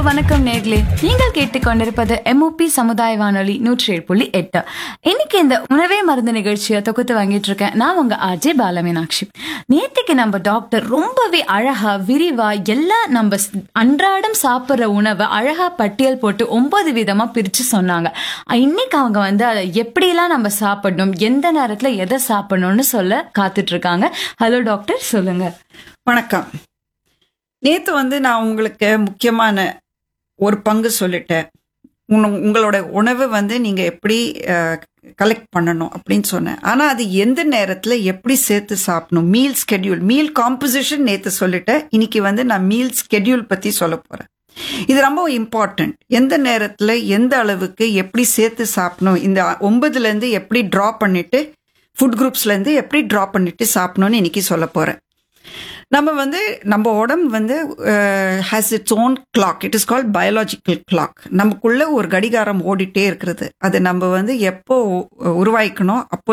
வணக்கம் நேர்களே நீங்கள் கேட்டுக்கொண்டிருப்பது எம்ஓபி சமுதாய வானொலி நூற்றி ஏழு புள்ளி எட்டு இன்னைக்கு இந்த உணவே மருந்து நிகழ்ச்சியை தொகுத்து வாங்கிட்டு இருக்கேன் நான் உங்க ஆர்ஜே பாலமீனாட்சி நேத்திக்கு நம்ம டாக்டர் ரொம்பவே அழகா விரிவா எல்லா நம்ம ஸ்- அன்றாடம் சாப்பிடுற உணவை அழகா பட்டியல் போட்டு ஒன்பது விதமா பிரிச்சு சொன்னாங்க இன்னைக்கு அவங்க வந்து அதை எப்படியெல்லாம் நம்ம சாப்பிடணும் எந்த நேரத்துல எதை சாப்பிடணும்னு சொல்ல காத்துட்டு இருக்காங்க ஹலோ டாக்டர் சொல்லுங்க வணக்கம் நேற்று வந்து நான் உங்களுக்கு முக்கியமான ஒரு பங்கு சொல்லிட்டேன் உன- உங்களோட உணவு வந்து நீங்கள் எப்படி கலெக்ட் பண்ணணும் அப்படின்னு சொன்னேன் ஆனால் அது எந்த நேரத்தில் எப்படி சேர்த்து சாப்பிடணும் மீல் ஸ்கெட்யூல் மீல் காம்போசிஷன் நேற்று சொல்லிட்டேன் இன்னைக்கு வந்து நான் மீல் ஸ்கெட்யூல் பற்றி சொல்ல போகிறேன் இது ரொம்ப இம்பார்ட்டண்ட் எந்த நேரத்தில் எந்த அளவுக்கு எப்படி சேர்த்து சாப்பிடணும் இந்த ஒன்பதுலேருந்து எப்படி ட்ரா பண்ணிட்டு ஃபுட் குரூப்ஸ்லேருந்து எப்படி ட்ரா பண்ணிட்டு சாப்பிடணும்னு இன்னைக்கு சொல்ல போகிறேன் நம்ம வந்து நம்ம உடம்பு வந்து has its own clock it is called biological clock நமக்குள்ள ஒரு கடிகாரம் ஓடிட்டே இருக்கிறது அது நம்ம வந்து எப்போ உருவாக்கணும் அப்போ